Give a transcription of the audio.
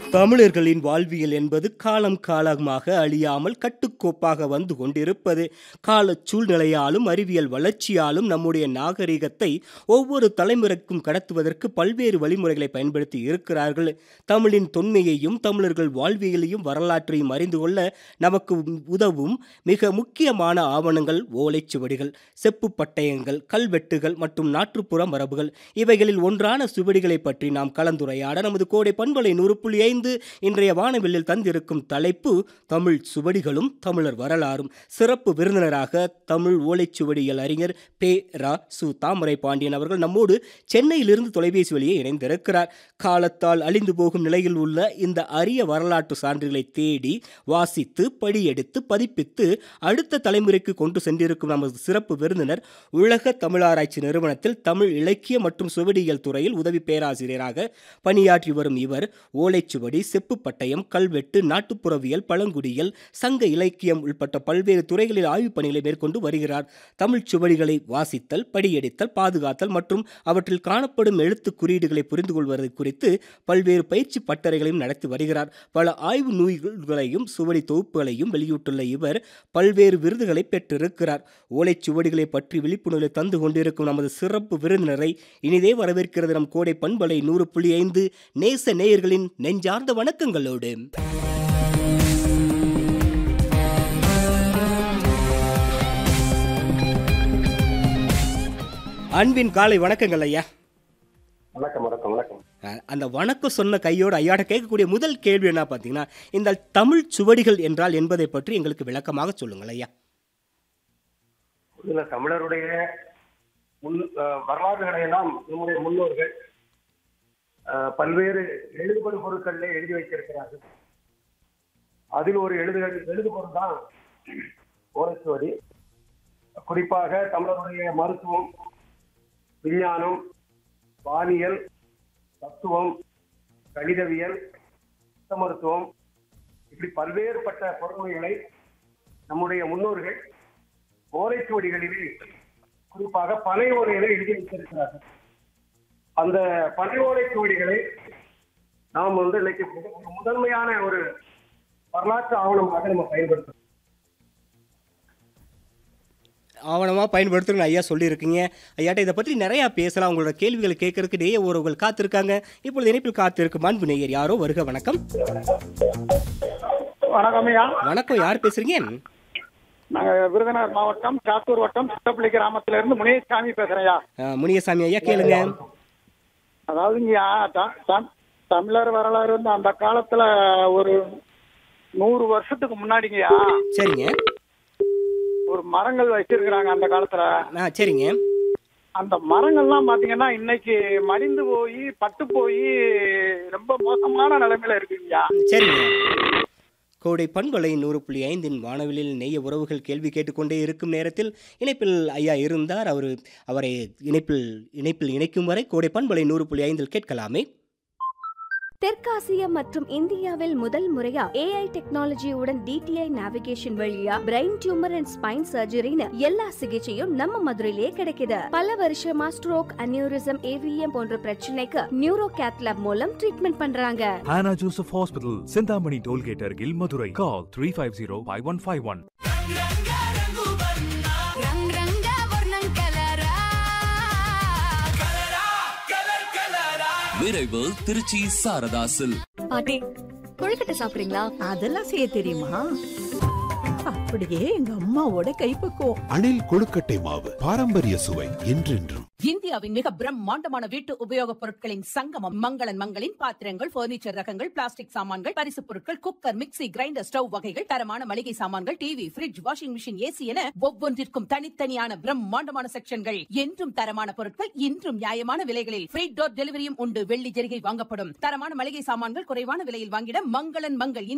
தமிழர்களின் வாழ்வியல் என்பது காலம் காலமாக அழியாமல் கட்டுக்கோப்பாக வந்து கொண்டிருப்பது கால சூழ்நிலையாலும் அறிவியல் வளர்ச்சியாலும் நம்முடைய நாகரிகத்தை ஒவ்வொரு தலைமுறைக்கும் கடத்துவதற்கு பல்வேறு வழிமுறைகளை பயன்படுத்தி இருக்கிறார்கள் தமிழின் தொன்மையையும் தமிழர்கள் வாழ்வியலையும் வரலாற்றையும் அறிந்து கொள்ள நமக்கு உதவும் மிக முக்கியமான ஆவணங்கள் ஓலைச்சுவடிகள் செப்பு பட்டயங்கள் கல்வெட்டுகள் மற்றும் நாட்டுப்புற மரபுகள் இவைகளில் ஒன்றான சுவடிகளை பற்றி நாம் கலந்துரையாட நமது கோடை பண்பலை நூறு புள்ளி ஐந்து இன்றைய வானவில்லில் தந்திருக்கும் தலைப்பு தமிழ் சுவடிகளும் தமிழர் வரலாறும் சிறப்பு விருந்தினராக தமிழ் ஓலைச்சுவடிகள் அறிஞர் பே ரா சு தாமரை பாண்டியன் அவர்கள் நம்மோடு சென்னையிலிருந்து தொலைபேசி வழியே இணைந்திருக்கிறார் காலத்தால் அழிந்து போகும் நிலையில் உள்ள இந்த அரிய வரலாற்று சான்றுகளை தேடி வாசித்து படியெடுத்து பதிப்பித்து அடுத்த தலைமுறைக்கு கொண்டு சென்றிருக்கும் நமது சிறப்பு விருந்தினர் உலக தமிழாராய்ச்சி நிறுவனத்தில் தமிழ் இலக்கிய மற்றும் சுவடியியல் துறையில் உதவி பேராசிரியராக பணியாற்றி வரும் இவர் ஓலைச்சுவடி செப்பு பட்டயம் கல்வெட்டு நாட்டுப்புறவியல் பழங்குடியியல் சங்க இலக்கியம் உள்பட்ட பல்வேறு துறைகளில் ஆய்வுப் பணிகளை மேற்கொண்டு வருகிறார் தமிழ்ச் சுவடிகளை வாசித்தல் படியெடுத்தல் பாதுகாத்தல் மற்றும் அவற்றில் காணப்படும் எழுத்து குறியீடுகளை புரிந்து கொள்வது குறித்து பல்வேறு பயிற்சி பட்டறைகளையும் நடத்தி வருகிறார் பல ஆய்வு நூல்களையும் சுவடி தொகுப்புகளையும் வெளியிட்டுள்ள இவர் பல்வேறு விருதுகளை பெற்றிருக்கிறார் ஓலைச்சுவடிகளை பற்றி விழிப்புணர்வை தந்து கொண்டிருக்கும் நமது சிறப்பு விருந்தினரை இனிதே வரவேற்கிறது நம் கோடை பண்பலை நூறு புள்ளி ஐந்து நேச நேயர்களின் நெஞ்சார்ந்த வணக்கங்களோடு அன்பின் காலை வணக்கங்கள் ஐயா வணக்கம் வணக்கம் வணக்கம் அஹ், அந்த வணக்கம் சொன்ன கையோட ஐயாட கேட்கக்கூடிய முதல் கேள்வி என்ன பார்த்தீங்கன்னா இந்த தமிழ் சுவடிகள் என்றால் என்பதை பற்றி எங்களுக்கு விளக்கமாக சொல்லுங்கள் ஐயா இதுல தமிழருடைய முன் அஹ், வரலாறுகளை எல்லாம் நம்முடைய முன்னோர்கள் அஹ், பல்வேறு எழுதுபொருள் பொருட்களிலே எழுதி வைத்திருக்கிறார்கள் அதில் ஒரு எழுதுகள் எழுதுபொருள் தான் ஓலைச்சுவடி குறிப்பாக தமிழருடைய மருத்துவம் விஞ்ஞானம் வானியல் தத்துவம் கணிதவியல் சித்த மருத்துவம் இப்படி பல்வேறுபட்ட பொருள்களை நம்முடைய முன்னோர்கள் ஓலைச்சுவடிகளிலே குறிப்பாக பனை ஓலையில எழுதி வைத்திருக்கிறார்கள் அந்த பனை ஓலைச்சுவடிகளை நாம் வந்து இன்னைக்கு முத- ஒரு முதன்மையான ஒரு வரலாற்று ஆவணமாக நம்ம பயன்படுத்துறோம் ஆவணமாக பயன்படுத்துன்னு ஐயா சொல்லியிருக்கீங்க ஐயாட்ட இதை பற்றி நிறையா பேசலாம் உங்களோட கேள்விகளை கேட்கறதுக்கு நேய ஒருவர்கள் காத்திருக்காங்க இப்பொழுது இணைப்பில் காத்திருக்கும் அன்பு நேயர் யாரோ வருக வணக்கம் வணக்கம் ஐயா வணக்கம் யார் பேசுறீங்க நாங்க விருதுநகர் மாவட்டம் சாத்தூர் வட்டம் சித்தப்பள்ளி கிராமத்துல இருந்து முனியசாமி பேசுறேன் ஐயா அஹ், முனியசாமி ஐயா கேளுங்க அதாவதுங்கய்யா த- த- தமிழர் வரலாறு வந்து அந்த காலத்துல ஒரு நூறு வருஷத்துக்கு முன்னாடிங்கய்யா சரிங்க ஒரு மரங்கள் வச்சிருக்கிறாங்க அந்த காலத்துல ஆ சரிங்க அந்த மரங்கள்லாம் பாத்தீங்கன்னா இன்னைக்கு மடிந்து போய் பட்டு போய் ரொம்ப மோசமான நிலைமையில இருக்குங்கய்யா சரிங்க கோடை பண்பலை நூறு புள்ளி ஐந்தின் வானவிலில் நெய்ய உறவுகள் கேள்வி கேட்டுக்கொண்டே இருக்கும் நேரத்தில் இணைப்பில் ஐயா இருந்தார் அவர் அவரை இணைப்பில் இணைப்பில் இணைக்கும் வரை கோடை பண்பலை நூறு புள்ளி ஐந்தில் கேட்கலாமே தெற்காசியா மற்றும் இந்தியாவில் முதல் முறையா ஏஐ டெக்னாலஜியுடன் டிடிஐ நேவிகேஷன் வழியா பிரெயின் டியூமர் அண்ட் ஸ்பைன் சர்ஜரின்னு எல்லா சிகிச்சையும் நம்ம மதுரையிலேயே கிடைக்குது பல வருஷமா ஸ்ட்ரோக் அனியூரிசம் ஏவிஎம் போன்ற பிரச்சனைக்கு நியூரோ கேத்லாப் மூலம் ட்ரீட்மெண்ட் பண்றாங்க Hannah Joseph Hospital, Sindhamani Tollgate, Argil, Madurai. Call 350 5151. రంగ్ రంగ వర్ణం కలరా விரைவு திருச்சி சாரதாசில் பாட்டி கொழுக்கட்டை சாப்பிடுறீங்களா அதெல்லாம் செய்ய தெரியுமா அப்படியே எங்க அம்மாவோட கைப்பக்குவம் அணில் கொழுக்கட்டை மாவு பாரம்பரிய சுவை என்றென்றும் இந்தியாவின் மிக பிரம்மாண்டமான வீட்டு உபயோகப் பொருட்களின் சங்கமம் மங்களன் மங்களின் பாத்திரங்கள் பர்னிச்சர் ரகங்கள் பிளாஸ்டிக் சாமான்கள் பரிசுப் பொருட்கள் குக்கர் மிக்ஸி கிரைண்டர் ஸ்டவ் வகைகள் தரமான மளிகை சாமான்கள் TV fridge washing machine AC என ஒவ்வொன்றிற்கும் தனித்தனியான பிரம்மாண்டமான செக்ஷன்கள் என்றும் தரமான பொருட்கள் இன்றும் நியாயமான விலைகளில் ஃப்ரீ டோர் டெலிவரியும் உண்டு வெள்ளி ஜெரிகை வாங்கப்படும் தரமான மளிகை சாமான்கள் குறைவான விலையில் வாங்கிட மங்களன் மங்கள்